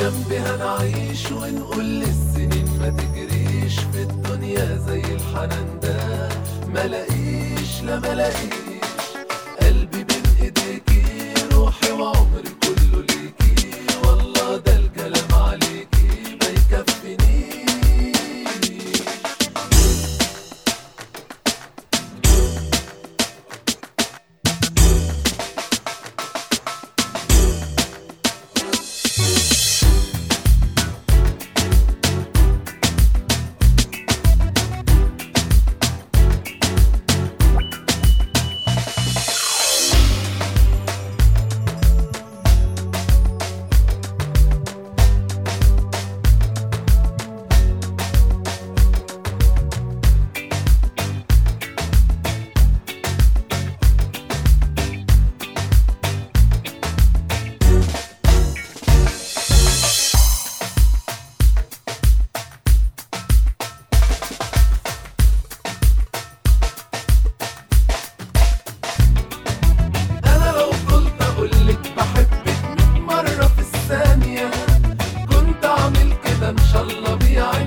جنبي هنعيش ونقول للسنين ما تجريش في الدنيا زي الحنان ده ملاقيش لا ملاقيش قلبي بين ايديكي روحي وعمري كله ليكي والله ده الكلام عليكي ما يكفينيش انا لو قلت اقولك بحبك مية مرة في الثانية كنت اعمل كده ان شاء الله بيع